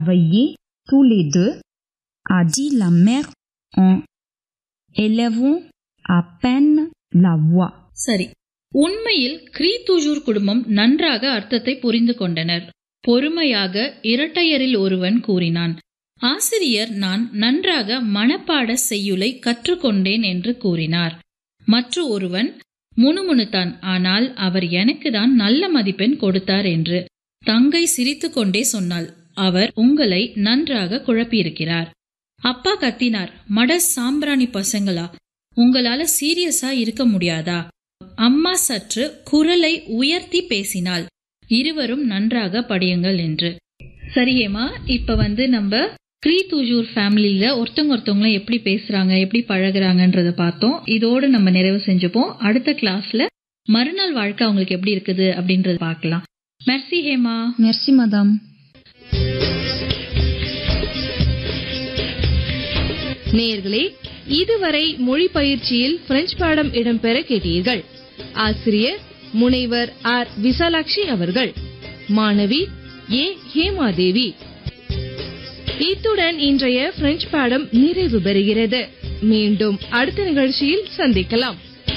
travailler tous les deux, a dit la mère en élevant à peine la voix. சரி உண்மையில் கிரீத்துஜூர் குடும்பம் நன்றாக அர்த்தத்தை புரிந்து கொண்டனர் பொறுமையாக இரட்டையரில் ஒருவன் கூறினான் ஆசிரியர் நான் நன்றாக மனப்பாட செய்யுளை கற்றுக்கொண்டேன் என்று கூறினார் மற்ற ஒருவன் முணுமுணுத்தான் ஆனால் அவர் எனக்கு தான் நல்ல மதிப்பெண் கொடுத்தார் என்று தங்கை சிரித்துக்கொண்டே சொன்னாள் அவர் உங்களை நன்றாக குழப்பியிருக்கிறார் அப்பா கத்தினார் மட சாம்பிராணி பசங்களா உங்களால சீரியஸா இருக்க முடியாதா அம்மா சற்று குரலை உயர்த்தி பேசினாள் இருவரும் நன்றாக படியுங்கள் என்று சரியேமா இப்ப வந்து நம்ம க்ரீ தூஜூர் ஃபேமிலியில ஒருத்தவங்க ஒருத்தவங்களும் எப்படி பேசுறாங்க எப்படி பழகுறாங்கன்றத பார்த்தோம் இதோடு நம்ம நிறைவு செஞ்சுப்போம் அடுத்த கிளாஸ்ல மறுநாள் வாழ்க்கை அவங்களுக்கு எப்படி இருக்குது அப்படின்றத பார்க்கலாம் மெர்சி ஹேமா Merci madame. நேயர்களே இதுவரை மொழி பயிற்சியில் பிரெஞ்சு பாடம் இடம்பெற கேட்டீர்கள் ஆசிரியர் முனைவர் ஆர் விசாலாட்சி அவர்கள் மாணவி ஏ ஹேமாதேவி இத்துடன் இன்றைய பிரெஞ்சு பாடம் நிறைவு பெறுகிறது மீண்டும் அடுத்த நிகழ்ச்சியில் சந்திக்கலாம்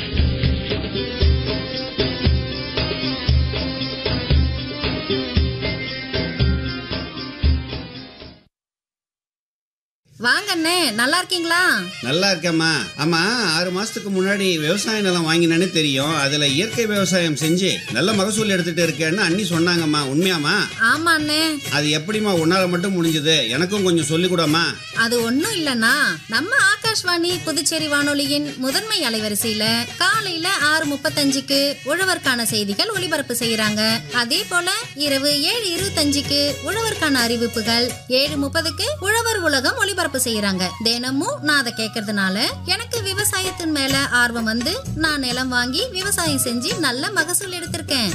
வாங்க அண்ணே நல்லா இருக்கீங்களா நல்லா இருக்கேம்மா ஆமா ஆறு மாசத்துக்கு முன்னாடி விவசாய நிலம் வாங்கினேன்னு தெரியும் அதுல இயற்கை விவசாயம் செஞ்சு நல்ல மகசூல் எடுத்துட்டு இருக்கேன்னு அண்ணி சொன்னாங்கம்மா உண்மையாம்மா ஆமா அண்ணே அது எப்படிம்மா உன்னால மட்டும் முடிஞ்சது எனக்கும் கொஞ்சம் சொல்லிக் கூடம்மா அது ஒண்ணும் இல்லனா நம்ம ஆகாஷ்வாணி புதுச்சேரி வானொலியின் முதன்மை அலைவரிசையில காலையில ஆறு முப்பத்தஞ்சுக்கு உழவர்க்கான செய்திகள் ஒளிபரப்பு செய்யறாங்க அதே போல இரவு ஏழு இருபத்தஞ்சுக்கு உழவர்க்கான அறிவிப்புகள் ஏழு முப்பதுக்கு உழவர் உலகம் ஒளிபரப்பு செய்யறாங்க தினமும் நான் அதை கேட்கறதுனால எனக்கு விவசாயத்தின் மேல ஆர்வம் வந்து நான் நிலம் வாங்கி விவசாயம் செஞ்சு நல்ல மகசூல் எடுத்திருக்கேன்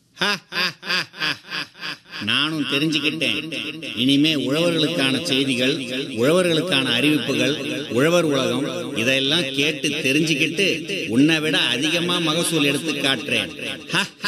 நானும் தெரிஞ்சுக்கிட்டேன் இனிமே உழவர்களுக்கான செய்திகள் உழவர்களுக்கான அறிவிப்புகள் உழவர் உலகம் இதெல்லாம் கேட்டு தெரிஞ்சுக்கிட்டு உன்னை விட அதிகமா மகசூல் எடுத்து காட்டுறேன்